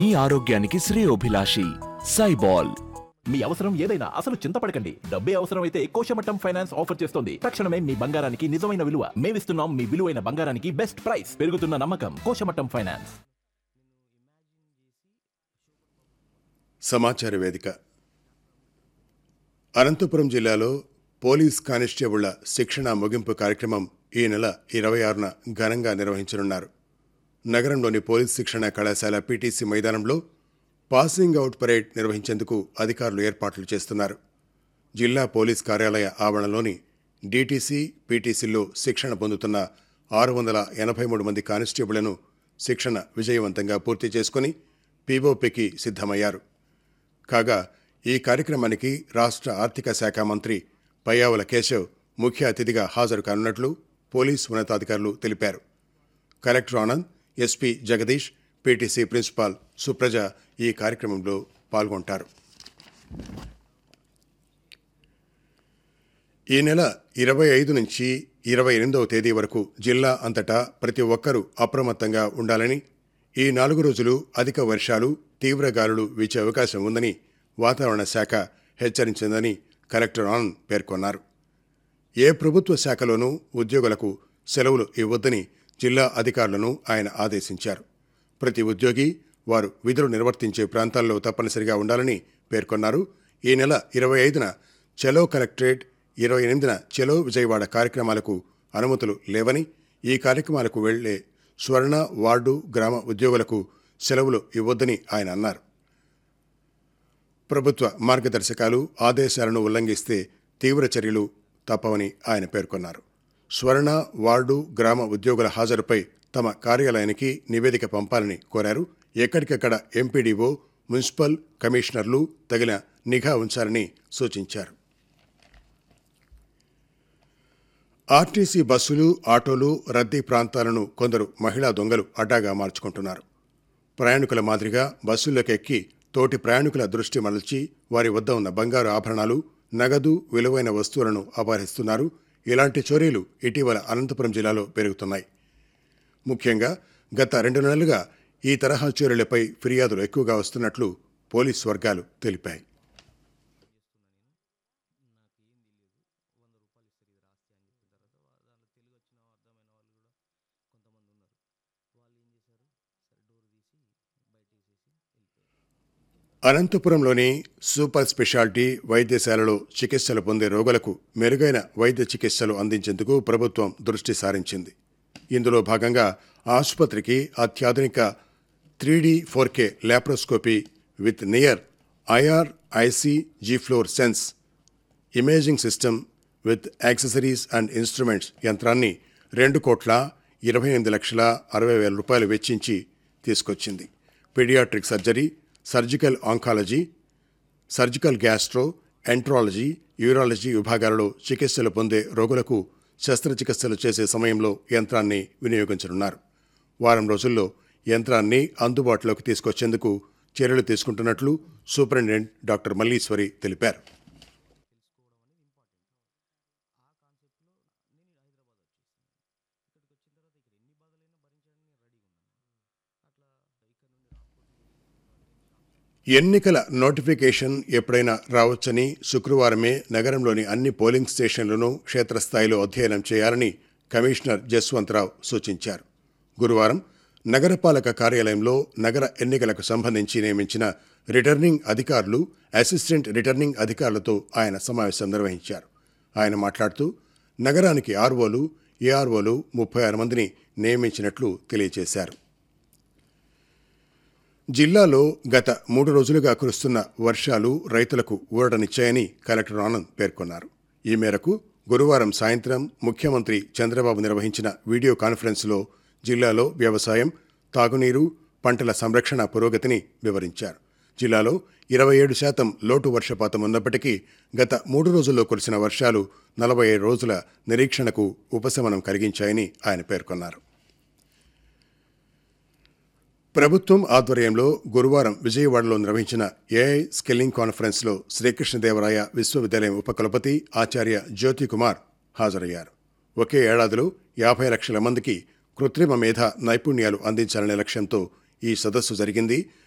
మీ ఆరోగ్యానికి శ్రేయోభిలాషి సైబాల్ మీ అవసరం ఏదైనా అసలు చింతపడకండి డబ్బే అవసరమైతే కోశమట్టం ఫైనాన్స్ ఆఫర్ చేస్తోంది తక్షణమే మీ బంగారానికి నిజమైన విలువ మేమిస్తున్నాం మీ విలువైన బంగారానికి బెస్ట్ ప్రైస్ పెరుగుతున్న నమ్మకం కోశమట్టం ఫైనాన్స్ సమాచార వేదిక అనంతపురం జిల్లాలో పోలీస్ కానిస్టేబుళ్ల శిక్షణ ముగింపు కార్యక్రమం ఈ నెల ఇరవై ఆరున ఘనంగా నిర్వహించనున్నారు నగరంలోని పోలీస్ శిక్షణ కళాశాల పీటీసీ మైదానంలో పాసింగ్ అవుట్ పరేడ్ నిర్వహించేందుకు అధికారులు ఏర్పాట్లు చేస్తున్నారు జిల్లా పోలీస్ కార్యాలయ ఆవరణలోని డీటీసీ పీటీసీల్లో శిక్షణ పొందుతున్న ఆరు వందల ఎనభై మూడు మంది కానిస్టేబుళ్లను శిక్షణ విజయవంతంగా పూర్తి చేసుకుని పీఓపీకి సిద్ధమయ్యారు కాగా ఈ కార్యక్రమానికి రాష్ట్ర ఆర్థిక శాఖ మంత్రి పయ్యావుల కేశవ్ ముఖ్య అతిథిగా హాజరు కానున్నట్లు పోలీస్ ఉన్నతాధికారులు తెలిపారు collector Anand SP Jagadish PTC principal Supraja ఈ కార్యక్రమంలో పాల్గొంటారు ఈ నెల ఇరవై ఐదు నుంచి ఇరవై ఎనిమిదవ తేదీ వరకు జిల్లా అంతటా ప్రతి ఒక్కరూ అప్రమత్తంగా ఉండాలని ఈ నాలుగు రోజులు అధిక వర్షాలు తీవ్ర గాలులు వీచే అవకాశం ఉందని వాతావరణ శాఖ హెచ్చరించిందని కలెక్టర్ ఆనంద్ పేర్కొన్నారు ఏ ప్రభుత్వ శాఖలోనూ ఉద్యోగులకు సెలవులు ఇవ్వొద్దని జిల్లా అధికారులను ఆయన ఆదేశించారు ప్రతి ఉద్యోగి వారు విధులు నిర్వర్తించే ప్రాంతాల్లో తప్పనిసరిగా ఉండాలని పేర్కొన్నారు ఈ నెల ఇరవై ఐదున చలో కలెక్టరేట్ ఇరవై ఎనిమిదిన చలో విజయవాడ కార్యక్రమాలకు అనుమతులు లేవని ఈ కార్యక్రమాలకు వెళ్లే స్వర్ణ వార్డు గ్రామ ఉద్యోగులకు సెలవులు ఇవ్వొద్దని ఆయన అన్నారు ప్రభుత్వ మార్గదర్శకాలు ఆదేశాలను ఉల్లంఘిస్తే తీవ్ర చర్యలు తప్పవని ఆయన పేర్కొన్నారు స్వర్ణ వార్డు గ్రామ ఉద్యోగుల హాజరుపై తమ కార్యాలయానికి నివేదిక పంపాలని కోరారు ఎక్కడికక్కడ ఎంపీడీఓ మున్సిపల్ కమిషనర్లు తగిన నిఘా ఉంచాలని సూచించారు ఆర్టీసీ బస్సులు ఆటోలు రద్దీ ప్రాంతాలను కొందరు మహిళా దొంగలు అడ్డాగా మార్చుకుంటున్నారు ప్రయాణికుల మాదిరిగా బస్సుల్లోకి ఎక్కి తోటి ప్రయాణికుల దృష్టి మరల్చి వారి వద్ద ఉన్న బంగారు ఆభరణాలు నగదు విలువైన వస్తువులను అపహరిస్తున్నారు ఇలాంటి చోరీలు ఇటీవల అనంతపురం జిల్లాలో పెరుగుతున్నాయి ముఖ్యంగా గత రెండు నెలలుగా ఈ తరహా చోరీలపై ఫిర్యాదులు ఎక్కువగా వస్తున్నట్లు పోలీస్ వర్గాలు తెలిపాయి అనంతపురంలోని సూపర్ స్పెషాలిటీ వైద్యశాలలో చికిత్సలు పొందే రోగులకు మెరుగైన వైద్య చికిత్సలు అందించేందుకు ప్రభుత్వం దృష్టి సారించింది ఇందులో భాగంగా ఆసుపత్రికి అత్యాధునిక three D four K laparoscopy with near IR IC G fluorescence imaging system with accessories and instruments యంత్రాన్ని రెండు కోట్ల ఇరవై ఎనిమిది లక్షల అరవై వేల రూపాయలు వెచ్చించి తీసుకొచ్చింది paediatric surgery surgical oncology surgical gastroenterology urology విభాగాలలో చికిత్సలు పొందే రోగులకు శస్త్రచికిత్సలు చేసే సమయంలో యంత్రాన్ని వినియోగించనున్నారు వారం రోజుల్లో యంత్రాన్ని అందుబాటులోకి తీసుకొచ్చేందుకు చర్యలు తీసుకుంటున్నట్లు సూపరింటెండెంట్ డాక్టర్ మల్లీశ్వరి తెలిపారు ఎన్నికల నోటిఫికేషన్ ఎప్పుడైనా రావచ్చని శుక్రవారమే నగరంలోని అన్ని పోలింగ్ స్టేషన్లను క్షేత్రస్థాయిలో అధ్యయనం చేయాలని కమిషనర్ జస్వంతరావు సూచించారు గురువారం నగరపాలక కార్యాలయంలో నగర ఎన్నికలకు సంబంధించి నియమించిన రిటర్నింగ్ అధికారులు అసిస్టెంట్ రిటర్నింగ్ అధికారులతో ఆయన సమావేశం నిర్వహించారు ఆయన మాట్లాడుతూ నగరానికి ఆర్ఓలు ఏఆర్ఓలు ముప్పై ఆరు మందిని నియమించినట్లు తెలియజేశారు జిల్లాలో గత మూడు రోజులుగా కురుస్తున్న వర్షాలు రైతులకు ఊరటనిచ్చాయని కలెక్టర్ ఆనంద్ పేర్కొన్నారు ఈ మేరకు గురువారం సాయంత్రం ముఖ్యమంత్రి చంద్రబాబు నిర్వహించిన వీడియో కాన్ఫరెన్స్లో జిల్లాలో వ్యవసాయం తాగునీరు పంటల సంరక్షణ పురోగతిని వివరించారు జిల్లాలో ఇరవై ఏడు శాతం లోటు వర్షపాతం ఉన్నప్పటికీ గత మూడు రోజుల్లో కురిసిన వర్షాలు నలభై ఏడు రోజుల నిరీక్షణకు ఉపశమనం కలిగించాయని ఆయన పేర్కొన్నారు ప్రభుత్వం ఆధ్వర్యంలో గురువారం విజయవాడలో నిర్వహించిన ఏఐ స్కిల్లింగ్ కాన్ఫరెన్స్లో శ్రీకృష్ణదేవరాయ విశ్వవిద్యాలయం ఉపకులపతి ఆచార్య జ్యోతి కుమార్ హాజరయ్యారు ఒకే ఏడాదిలో యాభై లక్షల మందికి కృత్రిమ మేధ నైపుణ్యాలు అందించాలనే లక్ష్యంతో ఈ సదస్సు జరిగింది